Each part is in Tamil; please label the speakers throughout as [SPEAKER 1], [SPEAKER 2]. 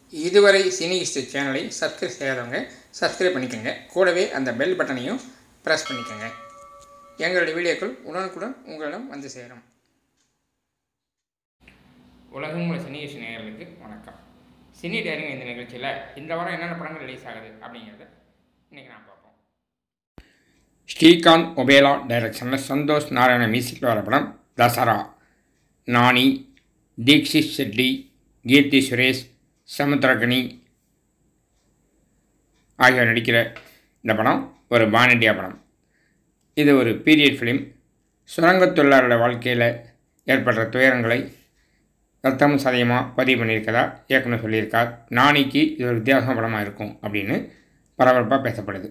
[SPEAKER 1] இதுவரை சினி ஹிஸ்ட்ரி சேனலை சப்ஸ்கிரைப் செய்யாதவங்க சப்ஸ்கிரைப் பண்ணிக்கோங்க கூடவே அந்த பெல் பட்டனையும் ப்ரெஸ் பண்ணிக்கோங்க எங்களுடைய வீடியோக்கள் உடனுக்குடன் உங்களிடம் வந்து சேரும் உலகம் உள்ள சினி ஹிஸ்ட்ரி நேயர்களுக்கு வணக்கம் சினி டேரிங் இந்த நிகழ்ச்சியில் இந்த வாரம் என்னென்ன படங்கள் ரிலீஸ் ஆகுது அப்படிங்கிறத இன்றைக்கி நான் பார்ப்போம் ஸ்ரீகாந்த் ஒபேலா டைரக்ஷனில் சந்தோஷ் நாராயண மியூசிக்கில் வர படம் தசரா நானி தீக்ஷித் ஷெட்டி கீர்த்தி சுரேஷ் சமுத்திரகனி ஆகியோர் நடிக்கிற இந்த படம் ஒரு பான் இண்டியா படம் இது ஒரு பீரியட் ஃபிலிம் சுரங்கத் தொழிலாளரோட வாழ்க்கையில் ஏற்படுற துயரங்களை ரத்தம் சதயமாக பதிவு பண்ணியிருக்கதா இயக்குனர் சொல்லியிருக்கார் நானிக்கு இது ஒரு வித்தியாசமான படமாக இருக்கும் அப்படின்னு பரபரப்பாக பேசப்படுது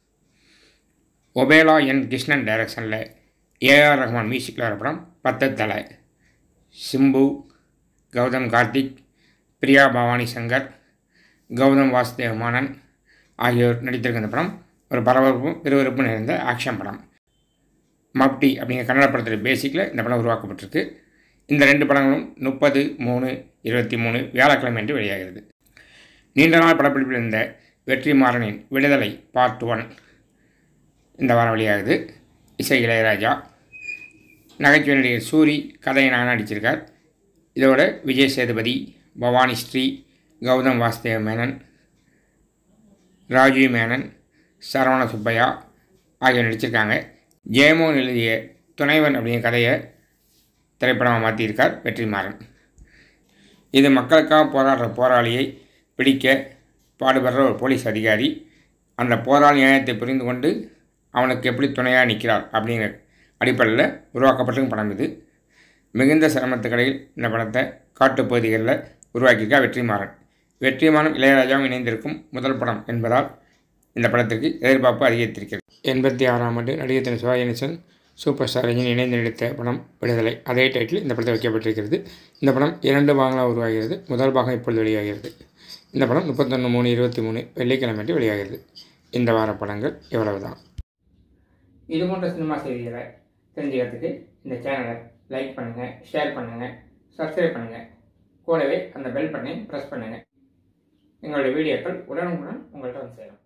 [SPEAKER 1] ஒபேலா என் கிருஷ்ணன் டைரக்ஷனில் ஏஆர் ரஹ்மான் மியூசிக்கில் வர படம் பத்து தலை சிம்பு கௌதம் கார்த்திக் பிரியா பவானி சங்கர் கௌதம் வாசுதேவ் மானன் ஆகியோர் நடித்திருக்க இந்த படம் ஒரு பரபரப்பும் விறுவிறுப்பும் நிறைந்த ஆக்ஷன் படம் மப்டி அப்படிங்கிற கன்னட படத்தில் பேசிக்கில் இந்த படம் உருவாக்கப்பட்டிருக்கு இந்த ரெண்டு படங்களும் முப்பது மூணு இருபத்தி மூணு வியாழக்கிழமை என்று வெளியாகிறது நீண்ட நாள் படப்பிடிப்பில் இருந்த வெற்றிமாறனின் விடுதலை பார்ட் ஒன் இந்த வாரம் வெளியாகுது இசை இளையராஜா நகைச்சுவை நடிகர் சூரி கதையை நான் நடிச்சிருக்கார் இதோட விஜய் சேதுபதி பவானி ஸ்ரீ கௌதம் வாசுதேவ மேனன் ராஜீவ் மேனன் சரவண சுப்பையா ஆகியோர் நடிச்சிருக்காங்க ஜெயமோகன் எழுதிய துணைவன் அப்படிங்கிற கதையை திரைப்படமாக மாற்றியிருக்கார் வெற்றிமாறன் இது மக்களுக்காக போராடுற போராளியை பிடிக்க பாடுபடுற ஒரு போலீஸ் அதிகாரி அந்த போராளி நியாயத்தை புரிந்து கொண்டு அவனுக்கு எப்படி துணையாக நிற்கிறார் அப்படிங்கிற அடிப்படையில் உருவாக்கப்பட்டிருக்கும் படம் இது மிகுந்த சிரமத்துக்கடையில் இந்த படத்தை காட்டுப்பகுதிகளில் உருவாக்கியிருக்கா வெற்றிமாறன் வெற்றிமாறன் இளையராஜாவும் இணைந்திருக்கும் முதல் படம் என்பதால் இந்த படத்திற்கு எதிர்பார்ப்பு அதிகரித்திருக்கிறது எண்பத்தி ஆறாம் ஆண்டு நடிகர் திரு சிவாஜி கணேசன் சூப்பர் ஸ்டார் ரஜினி இணைந்து நடித்த படம் விடுதலை அதே டைட்டில் இந்த படத்தில் வைக்கப்பட்டிருக்கிறது இந்த படம் இரண்டு பாகங்களாக உருவாகிறது முதல் பாகம் இப்பொழுது வெளியாகிறது இந்த படம் முப்பத்தொன்று மூணு இருபத்தி மூணு வெள்ளிக்கிழமை அன்று வெளியாகிறது இந்த வார படங்கள் இவ்வளவு தான் இது போன்ற சினிமா செய்திகளை தெரிஞ்சுக்கிறதுக்கு இந்த சேனலை லைக் பண்ணுங்கள் ஷேர் பண்ணுங்கள் சப்ஸ்கிரைப் பண்ணுங்கள் கூடவே அந்த பெல் பட்டனை ப்ரெஸ் பண்ணுங்கள் எங்களுடைய வீடியோக்கள் உடனுக்குடன் உங்கள்கிட்ட வந்து சேரும்